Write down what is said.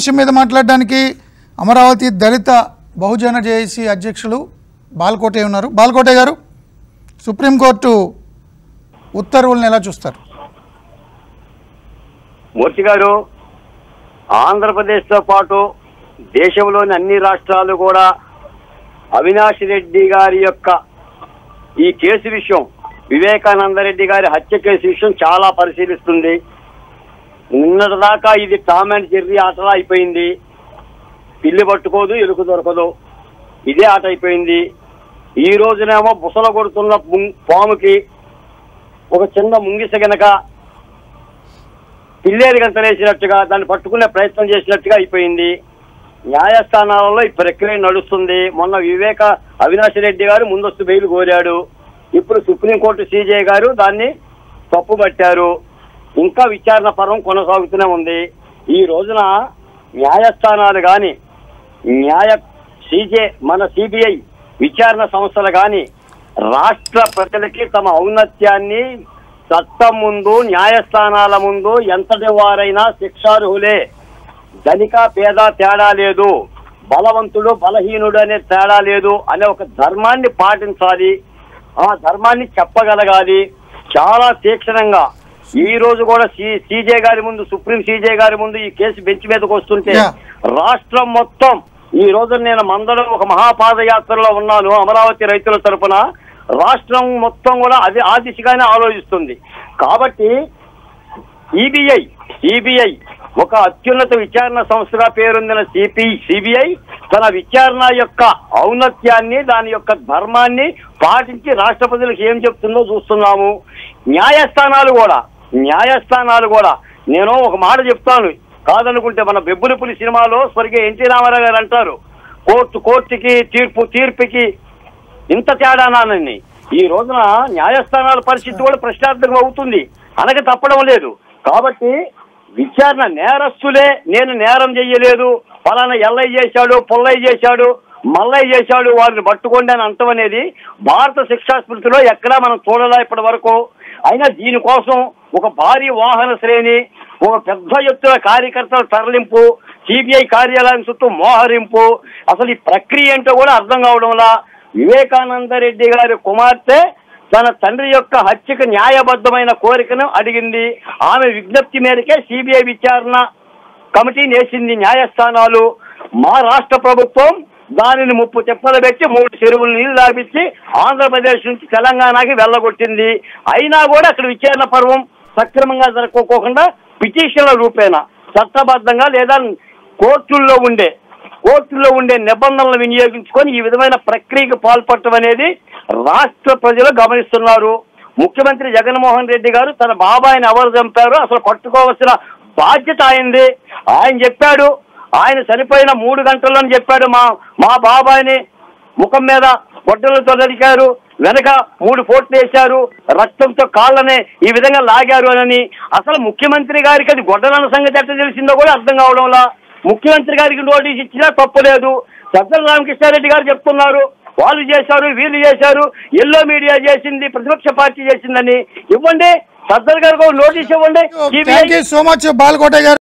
విషయం మీద మాట్లాడడానికి అమరావతి దళిత బహుజన జేఏసీ అధ్యక్షులు బాల్కోటే ఉన్నారు బాల్కోటే గారు సుప్రీంకోర్టు ఉత్తర్వులను ఎలా చూస్తారు మూర్తి గారు ఆంధ్రప్రదేశ్తో పాటు దేశంలోని అన్ని రాష్ట్రాలు కూడా అవినాష్ రెడ్డి గారి యొక్క ఈ కేసు విషయం వివేకానంద రెడ్డి గారి హత్య కేసు విషయం చాలా పరిశీలిస్తుంది నిన్నటిదాకా ఇది టామ్ అండ్ జెర్రీ ఆటలా అయిపోయింది పిల్లి పట్టుకోదు ఎలుక దొరకదు ఇదే ఆట అయిపోయింది ఈ రోజునేమో బుసల కొడుతున్న ముం- పాముకి ఒక చిన్న ముంగిస గనక పిల్లేరు గంతలేసినట్టుగా దాన్ని పట్టుకునే ప్రయత్నం చేసినట్టుగా అయిపోయింది న్యాయస్థానాలలో ఈ ప్రక్రియ నడుస్తుంది మొన్న వివేక అవినాష్ రెడ్డి గారు ముందస్తు బెయిల్ కోరాడు ఇప్పుడు సుప్రీంకోర్టు సీజే గారు దాన్ని తప్పుబట్టారు ఇంకా విచారణ పర్వం కొనసాగుతూనే ఉంది ఈ రోజున న్యాయస్థానాలు గాని న్యాయ సీజే మన సిబిఐ విచారణ సంస్థలు గాని రాష్ట్ర ప్రజలకి తమ ఔన్నత్యాన్ని చట్టం ముందు న్యాయస్థానాల ముందు ఎంతటి వారైనా శిక్షార్హులే ధనిక పేద తేడా లేదు బలవంతుడు బలహీనుడు అనే తేడా లేదు అనే ఒక ధర్మాన్ని పాటించాలి ఆ ధర్మాన్ని చెప్పగలగాలి చాలా తీక్షణంగా ఈ రోజు కూడా సి- సీజే గారి ముందు సుప్రీం సీజే గారి ముందు ఈ కేసు బెంచ్ మీదకి వస్తుంటే Yeah. రాష్ట్రం మొత్తం ఈ రోజు నేను మందలో ఒక మహాపాదయాత్రలో ఉన్నాను అమరావతి రైతుల తరపున రాష్ట్రం మొత్తం కూడా అది ఆ దిశగానే ఆలోచిస్తుంది కాబట్టి సిబిఐ సిబిఐ ఒక అత్యున్నత విచారణ సంస్థగా పేరొందిన సిపి సిబిఐ తన విచారణ యొక్క ఔన్నత్యాన్ని దాని యొక్క ధర్మాన్ని పాటించి రాష్ట్ర ప్రజలకు ఏం చెప్తుందో చూస్తున్నాము న్యాయస్థానాలు కూడా న్యాయస్థానాలు కూడా నేను ఒక మాట చెప్తాను కాదనుకుంటే మన బెబ్బులిపులి సినిమాలో స్వర్గీయ ఎన్టీ రామారావు గారు అంటారు కోర్టు కోర్టుకి తీర్పు తీర్పుకి ఇంత తేడానానని ఈ రోజున న్యాయస్థానాల పరిస్థితి కూడా ప్రశ్నార్థకం అవుతుంది అనక తప్పడం లేదు కాబట్టి విచారణ నేరస్తులే నేను నేరం చెయ్యలేదు ఫలానా ఎల్లయ్య చేశాడు పుల్లయ్య చేశాడు మల్లయ్య చేశాడు వారిని పట్టుకోండి అని అంటం అనేది భారత శిక్షా స్మృతిలో ఎక్కడా మనం చూడలే ఇప్పటి వరకు అయినా దీనికోసం ఒక భారీ వాహన శ్రేణి ఒక పెద్ద ఎత్తున కార్యకర్తల తరలింపు సిబిఐ కార్యాలయం చుట్టూ మోహరింపు అసలు ఈ ప్రక్రియ ఏంటో కూడా అర్థం కావడంలా వివేకానంద రెడ్డి గారి కుమార్తె తన తండ్రి యొక్క హత్యకు న్యాయబద్ధమైన కోరికను అడిగింది ఆమె విజ్ఞప్తి మేరకే సిబిఐ విచారణ కమిటీని వేసింది న్యాయస్థానాలు మా రాష్ట్ర ప్రభుత్వం దానిని ముప్పు చెప్పలు పెట్టి మూడు చెరువులు నీళ్లు తాపించి ఆంధ్రప్రదేశ్ నుంచి తెలంగాణకి వెళ్ళగొట్టింది అయినా కూడా అక్కడ విచారణ పర్వం సక్రమంగా జరగకోకుండా పిటిషన్ల రూపేణ చట్టబద్ధంగా లేదా కోర్టుల్లో ఉండే కోర్టుల్లో ఉండే నిబంధనలు వినియోగించుకొని ఈ విధమైన ప్రక్రియకు పాల్పడటం అనేది రాష్ట్ర ప్రజలు గమనిస్తున్నారు ముఖ్యమంత్రి జగన్మోహన్ రెడ్డి గారు తన బాబాయిని ఎవరు చంపారో అసలు పట్టుకోవాల్సిన బాధ్యత ఆయనది ఆయన చెప్పాడు ఆయన చనిపోయిన మూడు గంటల్లోని చెప్పాడు మా మా బాబాయిని ముఖం మీద గొడ్డలతో నరికారు వెనక మూడు పోట్లు వేశారు రక్తంతో కాళ్ళనే ఈ విధంగా లాగారు అని అసలు ముఖ్యమంత్రి గారికి అది గొడ్డలన్న సంగతి ఎట్లా తెలిసిందో కూడా అర్థం కావడంలా ముఖ్యమంత్రి గారికి నోటీస్ ఇచ్చినా తప్పులేదు సజ్జల రామకృష్ణారెడ్డి గారు చెప్తున్నారు వాళ్ళు చేశారు వీళ్ళు చేశారు ఎల్లో మీడియా చేసింది ప్రతిపక్ష పార్టీ చేసిందని ఇవ్వండి సజ్జల గారికి ఒక నోటీస్ ఇవ్వండి thank you so much Balkote గారు